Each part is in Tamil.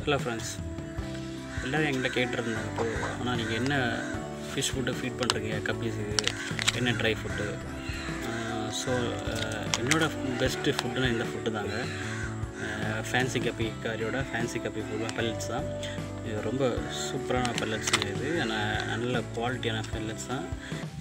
ஹலோ ஃப்ரெண்ட்ஸ் எல்லோரும் என்கிட்ட கேட்டிருந்தாங்க இப்போ ஆனால் நீங்கள் என்ன ஃபிஷ் ஃபுட்டு ஃபீட் பண்ணுறீங்க கப்பீஸுக்கு என்ன ட்ரை ஃபுட்டு ஸோ என்னோடய பெஸ்ட்டு ஃபுட்டுனா இந்த ஃபுட்டு தாங்க ஃபேன்சி கப்பி காரியோட ஃபேன்சி கப்பி ஃபுட்டு பெல்லட்ஸ் தான் இது ரொம்ப சூப்பரான பெல்லட்ஸ் இது ஆனால் நல்ல குவாலிட்டியான பெல்லட்ஸ் தான்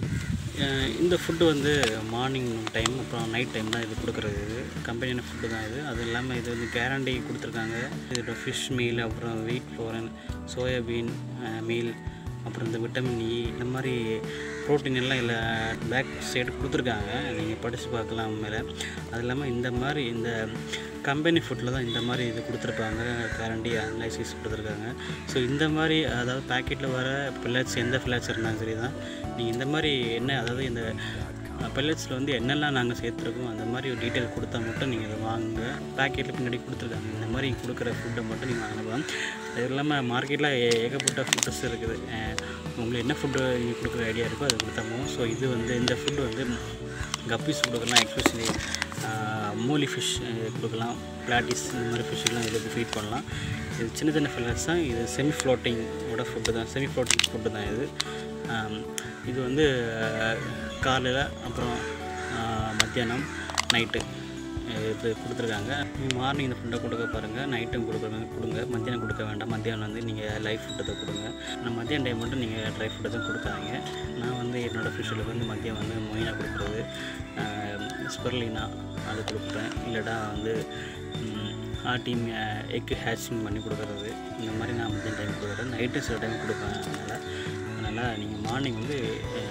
அஹ் இந்த ஃபுட்டு வந்து மார்னிங் டைம் அப்புறம் நைட் டைம் தான் இது கொடுக்குறது இது கம்பெனியான ஃபுட்டு தான் இது அது இல்லாமல் இது வந்து கேரண்டி கொடுத்துருக்காங்க இதோட ஃபிஷ் மீல் அப்புறம் வீட் ஃப்ளோரன் சோயாபீன் மீல் அப்புறம் இந்த விட்டமின் இ இந்த மாதிரி ப்ரோட்டீன் எல்லாம் இல்லை பேக் சைடு கொடுத்துருக்காங்க நீங்கள் படித்து பார்க்கலாம் மேலே அது இல்லாமல் இந்த மாதிரி இந்த கம்பெனி ஃபுட்டில் தான் இந்த மாதிரி இது கொடுத்துருப்பாங்க கேரண்டி அனலைசிஸ் கொடுத்துருக்காங்க ஸோ இந்த மாதிரி அதாவது பேக்கெட்டில் வர பில்லட்ஸ் எந்த பில்லட்ஸ் இருந்தாலும் சரி தான் நீங்கள் இந்த மாதிரி என்ன அதாவது இந்த பெல்லட்ஸில் வந்து என்னெல்லாம் நாங்கள் சேர்த்துருக்கோம் அந்த மாதிரி ஒரு டீட்டெயில் கொடுத்தா மட்டும் நீங்கள் இதை வாங்க பேக்கெட்டில் பின்னாடி கொடுத்துருக்காங்க இந்த மாதிரி கொடுக்குற ஃபுட்டை மட்டும் நீங்கள் வாங்கலாம் அது இல்லாமல் மார்க்கெட்டில் ஏகப்பட்ட ஃபுட்டஸ் இருக்குது அஹ் உங்களுக்கு என்ன ஃபுட்டு நீங்கள் கொடுக்குற ஐடியா இருக்கோ அதை கொடுத்தா போதும் ஸோ இது வந்து இந்த ஃபுட்டு வந்து கப்பீஸ் கொடுக்கலாம் எக்ஸ்பெஷலி மூலி ஃபிஷ் கொடுக்கலாம் பிளாட்டிஸ் இந்த மாதிரி ஃபிஷ்ஷெல்லாம் இதுக்கு ஃபீட் பண்ணலாம் இது சின்ன சின்ன ஃபில்லர்ஸ் தான் இது செமி ஃப்ளோட்டிங்கோட ஃபுட்டு தான் செமி ஃப்ளோட்டிங் ஃபுட்டு தான் இது ஆம், இது வந்து காலையில் அப்புறம் ஆஹ், மத்தியானம் நைட்டு இது கொடுத்துருக்காங்க நீங்கள் மார்னிங் இந்த ஃபுட்டை கொடுக்க பாருங்கள் நைட்டும் கொடுக்குறாங்க கொடுங்க மத்தியானம் கொடுக்க வேண்டாம் மத்தியானம் வந்து நீங்கள் லைஃப் ஃபுட்டை தான் கொடுங்க ஆனால் மத்தியான டைம் மட்டும் நீங்கள் ட்ரை ஃபுட்டை தான் கொடுக்காதீங்க நான் வந்து என்னோடய ஃபிஷ்ஷில் வந்து மதியம் வந்து மொயினா கொடுக்குறது ஸ்பெர்லினா அது கொடுப்பேன் இல்லைடா வந்து ஆட்டிங் எக்கு ஹேச்சிங் பண்ணி கொடுக்குறது இந்த மாதிரி நான் மதியம் டைம் கொடுக்குறேன் நைட்டு சில டைம் கொடுப்பேன் அதனால் அதனால் நீங்கள் மார்னிங் வந்து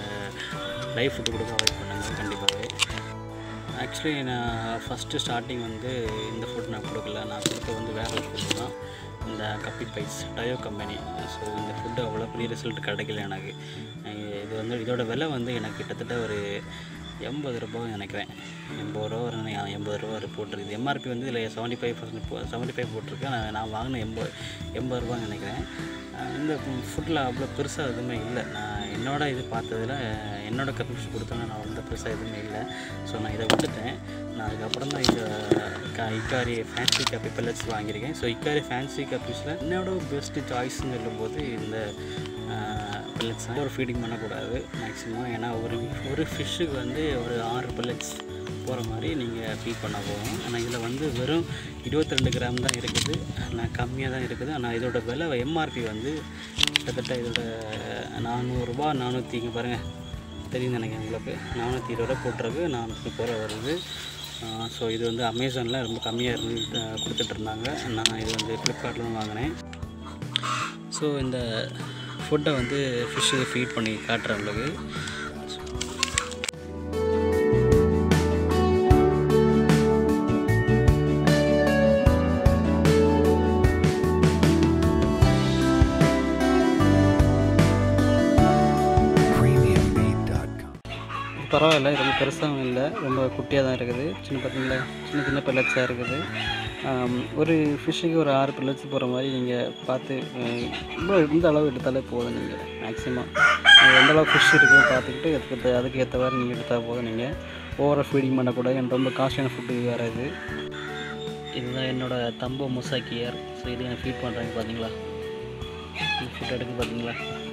லைஃப் ஃபுட்டு கொடுக்க அவாய்ட் பண்ணுங்கள் கண்டிப்பாகவே ஆக்சுவலி நான் ஃபஸ்ட்டு ஸ்டார்டிங் வந்து இந்த ஃபுட் நான் கொடுக்கல நான் கொடுத்த வந்து வேற ஒரு ஃபுட்டு தான் இந்த guppy bites Taiyo company so இந்த ஃபுட்டு அவ்வளோ பெரிய ரிசல்ட் கிடைக்கல எனக்கு அஹ் இது வந்து இதோட விலை வந்து எனக்கு கிட்டத்தட்ட ஒரு எண்பது ரூபாய் நினைக்கிறேன் எண்பது ரூபா ஒரு நி- எண்பது ரூபா ஒரு போட்டிருக்குது எம்ஆர்பி வந்து இதில் seventy five percent seventy five போட்டிருக்கேன் நான் நான் வாங்கின எண்பது எண்பது ரூபான்னு நினைக்கிறேன் அஹ் இந்த ஃபுட்டில் அவ்வளோ பெருசாக எதுவுமே இல்லை நான் என்னோட இது பார்த்ததுல என்னோட கப்பி ஃபிஷ் கொடுத்தோன்னா நான் வந்து பெருசாக எதுவுமே இல்லை ஸோ நான் இதை விட்டுட்டேன் நான் அதுக்கப்புறம் தான் இந்த க இக்காரி ஃபேன்சி கப்பி பெல்லட்ஸ் வாங்கியிருக்கேன் ஸோ இக்காரி ஃபேன்சி கப்பீஸில் என்னோட பெஸ்ட்டு சாய்ஸ்னு சொல்லும்போது இந்த பெல்லட்ஸ் தான் ஒரு ஃபீடிங் பண்ணக்கூடாது மேக்ஸிமம் ஏன்னா ஒரு ஒரு ஃபிஷ்ஷுக்கு வந்து ஒரு ஆறு பெல்லட்ஸ் போகிற மாதிரி நீங்கள் ஃபீட் பண்ண போகும் ஆனால் இதில் வந்து வெறும் 22 கிராம் தான் இருக்குது ஆனால் கம்மியாக தான் இருக்குது ஆனால் இதோட விலை எம்ஆர்பி வந்து கிட்டத்தட்ட இதோட நானூறுரூபா நானூற்றி இங்கே பாருங்கள் தெரியும் நினைக்கிறேன் உங்களுக்கு நானூற்றி இருபது ரூபா போட்டிருக்கு நானூற்றி முப்பது ரூபா வருது ஸோ இது வந்து அமேசானில் ரொம்ப கம்மியாக இருந்து அஹ், கொடுத்துட்டு இருந்தாங்க நான் இது வந்து ஃப்ளிப்கார்ட்டில் தான் வாங்கினேன் ஸோ இந்த ஃபுட்டை வந்து ஃபிஷ்ஷுக்கு ஃபீட் பண்ணி காட்டுறேன் உங்களுக்கு premiumbeat.com. பரவாயில்ல ரொம்ப பெருசாகவும் இல்லை ரொம்ப குட்டியாக தான் இருக்குது சின்ன பார்த்தீங்களா சின்ன சின்ன பெல்லட்ஸாக இருக்குது ஆம், ஒரு ஃபிஷ்ஷுக்கு ஒரு ஆறு பெல்லட்ஸ் போகிற மாதிரி நீங்கள் பார்த்து அஹ், ரொம்ப இந்த அளவு எடுத்தாலே போதும் நீங்கள் மேக்ஸிமம் எந்த அளவு ஃபிஷ் இருக்குன்னு பார்த்துக்கிட்டு அதுக்கு அதுக்கு ஏற்றவாறு நீங்கள் எடுத்தால் போதும் நீங்கள் ஓவராக ஃபீடிங் பண்ணக்கூடாது எனக்கு ரொம்ப காஸ்ட்லியான ஃபுட்டு வேறு இது இதுதான் என்னோடய தம்போ முசாக்கியர் ஸோ இது எனக்கு ஃபீட் பண்ணுறாங்க பார்த்தீங்களா ஃபுட் எடுக்கு பார்த்தீங்களா